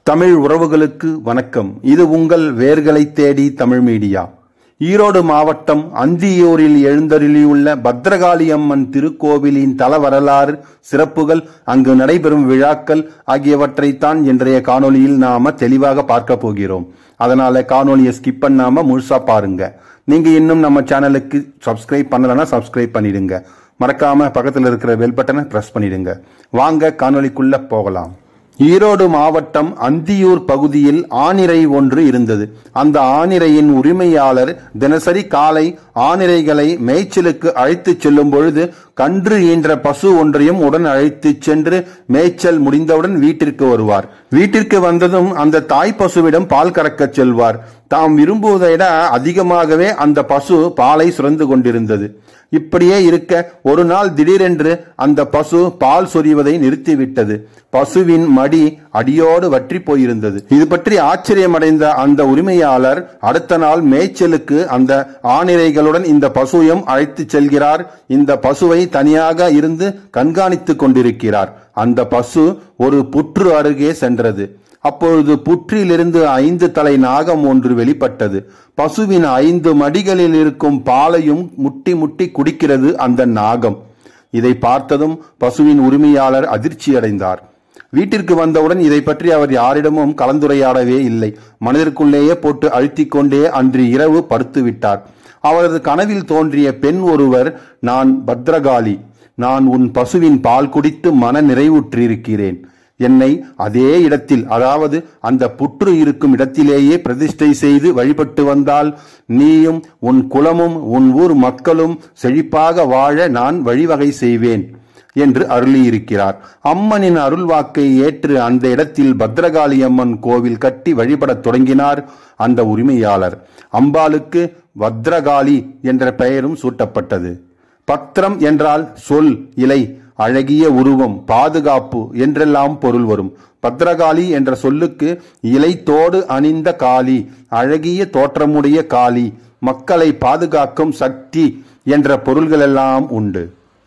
தமிழ் உறவுகளுக்கு வணக்கம் இது உங்கள் வேர்களை தேடி தமிழ் மீடியா ஈரோடு மாவட்டம் அந்தியூரில் எழுந்தருளியுள்ள பத்ரகாளி அம்மன் திருக்கோவிலின் தல வரலாறு சிறப்புகள் அங்கு நடைபெறும் விழாக்கள் ஆகியவற்றைத்தான் இன்றைய காணொளியில் நாம தெளிவாக பார்க்க போகிறோம் அதனால காணொளியை ஸ்கிப் பண்ணாம முழுசா பாருங்க நீங்க இன்னும் நம்ம சேனலுக்கு சப்ஸ்கிரைப் பண்ணலன்னா சப்ஸ்கிரைப் பண்ணிடுங்க மறக்காம பக்கத்தில் இருக்கிற பெல் பட்டனை பிரஸ் பண்ணிடுங்க வாங்க காணொளிக்குள்ள போகலாம் ஈரோடு மாவட்டம் அந்தியூர் பகுதியில் ஆணிரை ஒன்று இருந்தது அந்த ஆணிரையின் உரிமையாளர் தினசரி காலை ஆணிரைகளை மேய்ச்சலுக்கு அழைத்துச் செல்லும் பொழுது கன்று ஈன்ற பசு ஒன்றையும் உடன் அழைத்துச் சென்று மேய்ச்சல் முடிந்தவுடன் வீட்டிற்கு வருவார் வீட்டிற்கு வந்ததும் அந்த தாய் பசுவிடம் பால் கறக்கச் செல்வார் தாம் விரும்புவதை விட அதிகமாகவே அந்த பசு பாலை சுரந்து கொண்டிருந்தது இப்படியே இருக்க ஒரு நாள் திடீரென்று அந்த பசு பால் சொரிவதை நிறுத்திவிட்டது பசுவின் மடி அடியோடு வற்றி போயிருந்தது இது பற்றி ஆச்சரியமடைந்த அந்த உரிமையாளர் அடுத்த நாள் மேய்ச்சலுக்கு அந்த ஆணிரைகளுடன் இந்த பசுவையும் அழைத்து செல்கிறார் இந்த பசுவை தனியாக இருந்து கண்காணித்துக் கொண்டிருக்கிறார் அந்த பசு ஒரு புற்று அருகே சென்றது அப்பொழுது புற்றிலிருந்து ஐந்து தலை நாகம் ஒன்று வெளிப்பட்டது பசுவின் ஐந்து மடிகளில் இருக்கும் பாலையும் முட்டி முட்டி குடிக்கிறது அந்த நாகம் இதை பார்த்ததும் பசுவின் உரிமையாளர் அதிர்ச்சி அடைந்தார் வீட்டிற்கு வந்தவுடன் இதை பற்றி அவர் யாரிடமும் கலந்துரையாடவே இல்லை மனதிற்குள்ளேயே போட்டு அழுத்திக் கொண்டே அன்று இரவு படுத்து விட்டார் அவரது கனவில் தோன்றிய பெண் ஒருவர் நான் பத்ரகாளி நான் உன் பசுவின் பால் குடித்து மன நிறைவுற்றிருக்கிறேன் என்னை அதே இடத்தில் அதாவது அந்த புற்று இருக்கும் இடத்திலேயே பிரதிஷ்டை செய்து வழிபட்டு வந்தால் நீயும் உன் குலமும் உன் ஊர் மக்களும் செழிப்பாக வாழ நான் வழிவகை செய்வேன் என்று அருளியிருக்கிறார் அம்மனின் அருள்வாக்கை ஏற்று அந்த இடத்தில் பத்ரகாளி அம்மன் கோவில் கட்டி வழிபடத் தொடங்கினார் அந்த உரிமையாளர் அம்பாளுக்கு பத்ரகாளி என்ற பெயரும் சூட்டப்பட்டது பத்திரம் என்றால் சொல் இலை அழகிய உருவம் பாதுகாப்பு என்றெல்லாம் பொருள் வரும் பத்ரகாளி என்ற சொல்லுக்கு இலைத்தோடு அணிந்த காளி அழகிய தோற்றமுடைய காளி மக்களை பாதுகாக்கும் சக்தி என்ற பொருள்களெல்லாம் உண்டு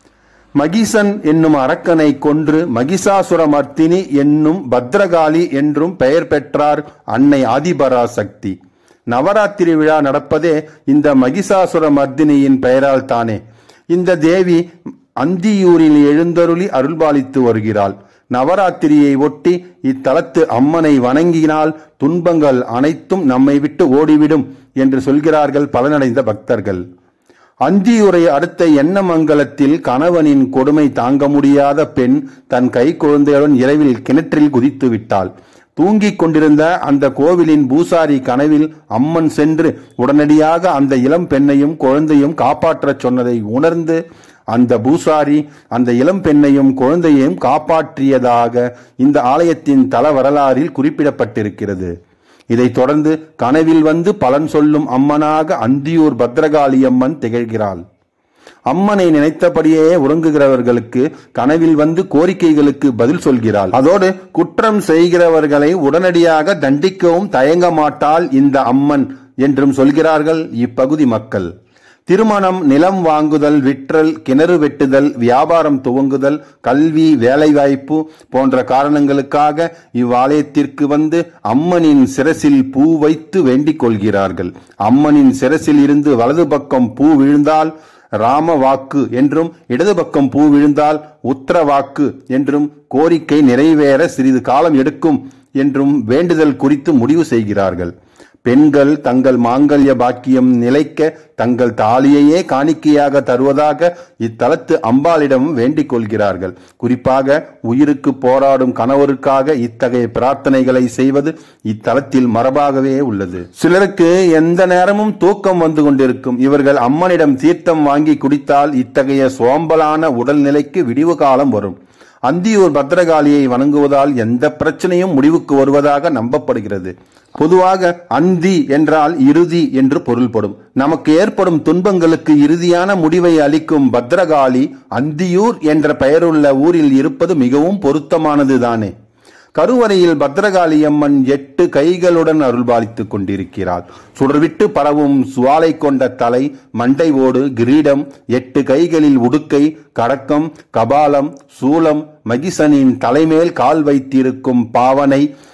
மகிசன் என்னும் அரக்கனை கொன்று மகிஷாசுரமர்த்தினி என்னும் பத்ரகாளி என்றும் பெயர் பெற்றார் அன்னை ஆதிபராசக்தி நவராத்திரி விழா நடப்பதே இந்த மகிஷாசுர மர்தினியின் பெயரால் தானே இந்த தேவி அந்தியூரில் எழுந்தருளி அருள்பாலித்து வருகிறாள் நவராத்திரியை ஒட்டி இத்தலத்து அம்மனை வணங்கினால் துன்பங்கள் அனைத்தும் நம்மை விட்டு ஓடிவிடும் என்று சொல்கிறார்கள் பலனடைந்த பக்தர்கள் அந்தியூரை அடுத்த எண்ணமங்கலத்தில் கணவனின் கொடுமை தாங்க முடியாத பெண் தன் கை குழந்தையுடன் இரவில் கிணற்றில் குதித்து விட்டாள் தூங்கிக் கொண்டிருந்த அந்த கோவிலின் பூசாரி கனவில் அம்மன் சென்று உடனடியாக அந்த இளம் பெண்ணையும் குழந்தையும் காப்பாற்றச் சொன்னதை உணர்ந்து அந்த பூசாரி அந்த இளம் பெண்ணையும் குழந்தையையும் காப்பாற்றியதாக இந்த ஆலயத்தின் தல வரலாறில் குறிப்பிடப்பட்டிருக்கிறது இதைத் தொடர்ந்து கனவில் வந்து பலன் சொல்லும் அம்மனாக அந்தியூர் பத்ரகாளி அம்மன் திகழ்கிறாள் அம்மனை நினைத்தபடியே உறங்குகிறவர்களுக்கு கனவில் வந்து கோரிக்கைகளுக்கு பதில் சொல்கிறாள் அதோடு குற்றம் செய்கிறவர்களை உடனடியாக தண்டிக்கவும் தயங்க மாட்டாள் இந்த அம்மன் என்றும் சொல்கிறார்கள் இப்பகுதி மக்கள் திருமணம் நிலம் வாங்குதல் விற்றல் கிணறு வெட்டுதல் வியாபாரம் துவங்குதல் கல்வி வேலைவாய்ப்பு போன்ற காரணங்களுக்காக இவ்வாலயத்திற்கு வந்து அம்மனின் சிரசில் பூ வைத்து வேண்டிக் கொள்கிறார்கள் அம்மனின் சிரசில் இருந்து வலது பக்கம் பூ விழுந்தால் ராம வாக்கு என்றும் இடது பக்கம் பூ விழுந்தால் உத்தர வாக்கு என்றும் கோரிக்கை நிறைவேற சிறிது காலம் எடுக்கும் என்றும் வேண்டுதல் குறித்து முடிவு செய்கிறார்கள் பெண்கள் தங்கள் மாங்கல்ய பாக்கியம் நிலைக்க தங்கள் தாலியையே காணிக்கையாக தருவதாக இத்தலத்து அம்பாளிடம் வேண்டிக் கொள்கிறார்கள் குறிப்பாக உயிருக்கு போராடும் கணவருக்காக இத்தகைய பிரார்த்தனைகளை செய்வது இத்தலத்தில் மரபாகவே உள்ளது சிலருக்கு எந்த நேரமும் தூக்கம் வந்து கொண்டிருக்கும் இவர்கள் அம்மனிடம் தீர்த்தம் வாங்கி குடித்தால் இத்தகைய சோம்பலான உடல்நிலைக்கு விடிவு காலம் வரும் அந்தியூர் பத்ரகாளியை வணங்குவதால் எந்த பிரச்சனையும் முடிவுக்கு வருவதாக நம்பப்படுகிறது பொதுவாக அந்தி என்றால் இறுதி என்று பொருள்படும் நமக்கு ஏற்படும் துன்பங்களுக்கு இறுதியான முடிவை அளிக்கும் பத்ரகாளி அந்தியூர் என்ற பெயருள்ள ஊரில் இருப்பது மிகவும் பொருத்தமானது தானே கருவறையில் பத்ரகாளி அம்மன் எட்டு கைகளுடன் அருள்பாலித்துக் கொண்டிருக்கிறாள் சுடர்விட்டு பரவும் சுவாலை கொண்ட தலை மண்டை ஓடு கிரீடம் எட்டு கைகளில் உடுக்கை கடக்கம் கபாலம் சூலம் மகிசனின் தலைமேல் கால் வைத்திருக்கும் பாவனை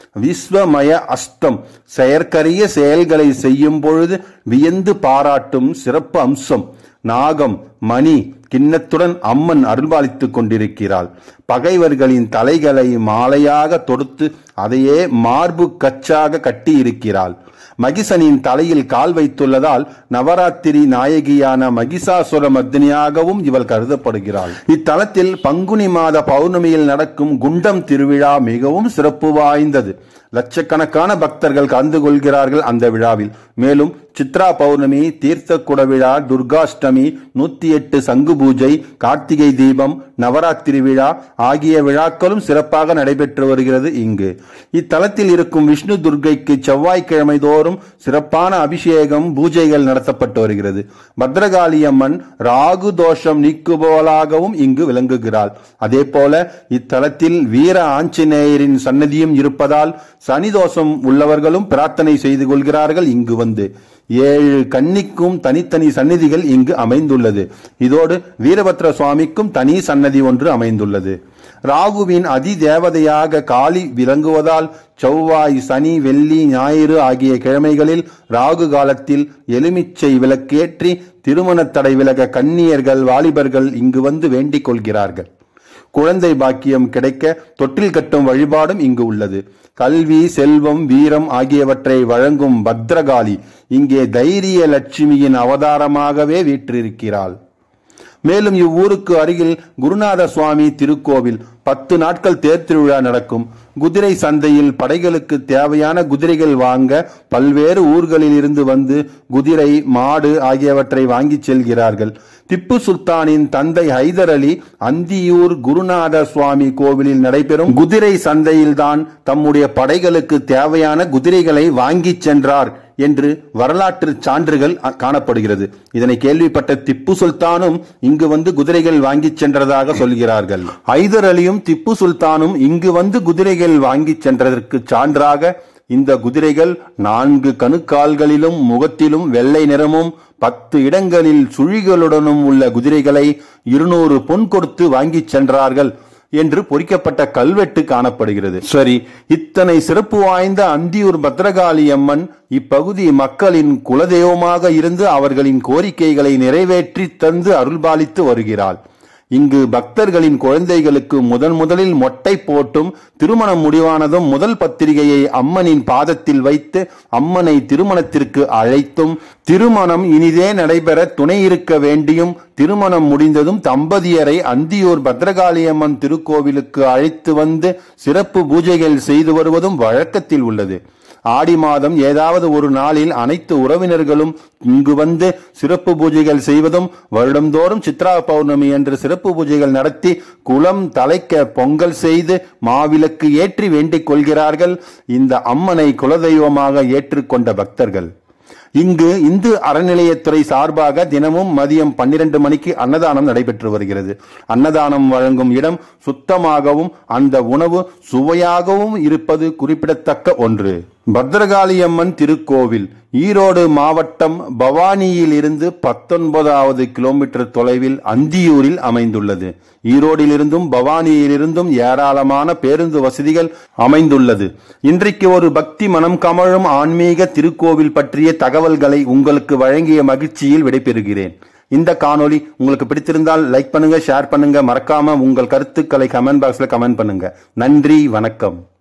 விஸ்வமய அஸ்தம் செயற்கரிய செயல்களை செய்யும் பொழுது வியந்து பாராட்டும் சிறப்பு அம்சம் நாகம் மணி கிண்ணத்துடன் அம்மன் அருள்பாலித்துக் கொண்டிருக்கிறாள் பகைவர்களின் தலைகளை மாலையாக தொடுத்து அதையே மார்பு கச்சாக கட்டியிருக்கிறாள் மகிசனின் தலையில் கால் வைத்துள்ளதால் நவராத்திரி நாயகியான மகிஷாசுர மர்தினியாகவும் இவள் கருதப்படுகிறாள் இத்தலத்தில் பங்குனி மாத பௌர்ணமியில் நடக்கும் குண்டம் திருவிழா மிகவும் சிறப்பு வாய்ந்தது லட்சக்கணக்கான பக்தர்கள் கலந்து கொள்கிறார்கள் அந்த விழாவில் மேலும் சித்ரா பௌர்ணமி தீர்த்த குட விழா துர்காஷ்டமி நூத்தி எட்டு சங்கு பூஜை கார்த்திகை தீபம் நவராத்திரி விழா ஆகிய விழாக்களும் சிறப்பாக நடைபெற்று வருகிறது இங்கு இத்தலத்தில் இருக்கும் விஷ்ணு துர்க்கைக்கு செவ்வாய்க்கிழமை தோறும் சிறப்பான அபிஷேகம் பூஜைகள் நடத்தப்பட்டு வருகிறது பத்ரகாளி அம்மன் ராகு தோஷம் நீக்குபவளாகவும் இங்கு விளங்குகிறாள் அதே போல இத்தலத்தில் வீர ஆஞ்சநேயரின் சன்னதியும் இருப்பதால் சனி தோஷம் உள்ளவர்களும் பிரார்த்தனை செய்து கொள்கிறார்கள் இங்கு வந்து ஏழு கன்னிக்கும் தனித்தனி சந்நிதிகள் இங்கு அமைந்துள்ளது இதோடு வீரபத்ர சுவாமிக்கும் தனி சன்னதி ஒன்று அமைந்துள்ளது ராகுவின் அதி தேவதையாக காளி விளங்குவதால் செவ்வாய் சனி வெள்ளி ஞாயிறு ஆகிய கிழமைகளில் ராகு காலத்தில் எலுமிச்சை விளக்கேற்றி திருமண தடை விலக கன்னியர்கள் வாலிபர்கள் இங்கு வந்து வேண்டிக் கொள்கிறார்கள் குழந்தை பாக்கியம் கிடைக்க தொட்டில் கட்டும் வழிபாடும் இங்கு உள்ளது கல்வி செல்வம் வீரம் ஆகியவற்றை வழங்கும் பத்ரகாளி இங்கே தைரிய லட்சுமியின் அவதாரமாகவே வீற்றிருக்கிறாள் மேலும் இவ்வூருக்கு அருகில் குருநாத சுவாமி திருக்கோவில் பத்து நாட்கள் தேர் திருவிழா நடக்கும் குதிரை சந்தையில் படைகளுக்கு தேவையான குதிரைகள் வாங்க பல்வேறு ஊர்களில் இருந்து வந்து குதிரை மாடு ஆகியவற்றை வாங்கி செல்கிறார்கள் திப்பு சுல்தானின் தந்தை ஹைதர் அலி அந்தியூர் குருநாத சுவாமி கோவிலில் நடைபெறும் குதிரை சந்தையில்தான் தம்முடைய படைகளுக்கு தேவையான குதிரைகளை வாங்கி சென்றார் என்று வரலாற்று சான்றுகள் அ- காணப்படுகிறது இதனை கேள்விப்பட்ட திப்பு சுல்தானும் இங்கு வந்து குதிரைகள் வாங்கிச் சென்றதாக சொல்கிறார்கள் ஹைதர் அலியும் திப்பு சுல்தானும் இங்கு வந்து குதிரைகள் வாங்கிச் சென்றதற்கு சான்றாக இந்த குதிரைகள் நான்கு கணுக்கால்களிலும் முகத்திலும் வெள்ளை நிறமும் பத்து இடங்களில் சுழிகளுடனும் உள்ள குதிரைகளை இருநூறு பொன் கொடுத்து வாங்கிச் சென்றார்கள் என்று பொறிக்கப்பட்ட கல்வெட்டு காணப்படுகிறது சரி இத்தனை சிறப்பு வாய்ந்த அந்தியூர் பத்ரகாளி அம்மன் இப்பகுதி மக்களின் குலதெய்வமாக இருந்து அவர்களின் கோரிக்கைகளை நிறைவேற்றி தந்து அருள்பாலித்து வருகிறாள் இங்கு பக்தர்களின் குழந்தைகளுக்கு முதன் முதலில் மொட்டை போட்டும் திருமணம் முடிவானதும் முதல் பத்திரிகையை அம்மனின் பாதத்தில் வைத்து அம்மனை திருமணத்திற்கு அழைத்தும் திருமணம் இனிதே நடைபெற துணை இருக்க வேண்டியும் திருமணம் முடிந்ததும் தம்பதியரை அந்தியூர் பத்ரகாளியம்மன் திருக்கோவிலுக்கு அழைத்து வந்து சிறப்பு பூஜைகள் செய்து வருவதும் வழக்கத்தில் உள்ளது ஆடி மாதம் ஏதாவது ஒரு நாளில் அனைத்து உறவினர்களும் இங்கு வந்து சிறப்பு பூஜைகள் செய்வதும் வருடந்தோறும் சித்ரா பௌர்ணமி என்று சிறப்பு பூஜைகள் நடத்தி குளம் தலைக்க பொங்கல் செய்து மாவிளக்கு ஏற்றி வேண்டிக் கொள்கிறார்கள் இந்த அம்மனை குலதெய்வமாக ஏற்றுக்கொண்ட பக்தர்கள் இங்கு இந்து அறநிலையத்துறை சார்பாக தினமும் மதியம் பன்னிரண்டு மணிக்கு அன்னதானம் நடைபெற்று வருகிறது அன்னதானம் வழங்கும் இடம் சுத்தமாகவும் அந்த உணவு சுவையாகவும் இருப்பது குறிப்பிடத்தக்க ஒன்று பத்ரகாளியம்மன் திருக்கோவில் ஈரோடு மாவட்டம் பவானியில் இருந்து பத்தொன்பதாவது கிலோமீட்டர் தொலைவில் அந்தியூரில் அமைந்துள்ளது ஈரோடிலிருந்தும் பவானியிலிருந்தும் ஏராளமான பேருந்து வசதிகள் அமைந்துள்ளது இன்றைக்கு ஒரு பக்தி மனம் கமழும் ஆன்மீக திருக்கோவில் பற்றிய தகவல்களை உங்களுக்கு வழங்கிய மகிழ்ச்சியில் விடைபெறுகிறேன் இந்த காணொளி உங்களுக்கு பிடித்திருந்தால் லைக் பண்ணுங்க ஷேர் பண்ணுங்க மறக்காம உங்கள் கருத்துக்களை கமெண்ட் பாக்ஸ்ல கமெண்ட் பண்ணுங்க நன்றி வணக்கம்